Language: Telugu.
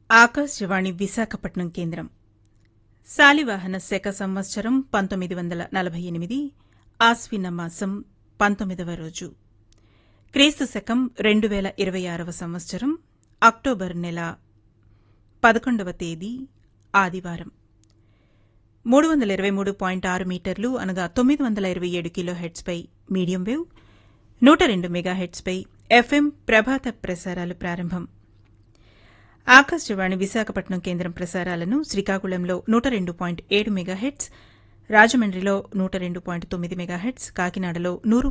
ఆకాశవాణి విశాఖపట్నం కేంద్రం శాలివాహన శక సంవత్సరం పంతొమ్మిది వందల నలభై ఎనిమిది ఆశ్విన మాసం పంతొమ్మిదవ రోజు క్రీస్తు శకం రెండు వేల ఇరవై ఆరవ సంవత్సరం అక్టోబర్ నెల పదకొండవ తేదీ ఆదివారం మూడు వందల ఇరవై మూడు పాయింట్ ఆరు మీటర్లు అనగా తొమ్మిది వందల ఇరవై ఏడు కిలో హెడ్స్పై మీడియం వేవ్ నూట రెండు మెగా హెడ్స్పై ఎఫ్ఎం ప్రభాత ప్రసారాలు ప్రారంభం ఆకాశవాణి విశాఖపట్నం కేంద్రం ప్రసారాలను శ్రీకాకుళంలో నూట రెండు పాయింట్ ఏడు మెగాహెట్స్ రాజమండ్రిలో నూట రెండు పాయింట్ తొమ్మిది మెగాహెట్స్ కాకినాడలో నూరు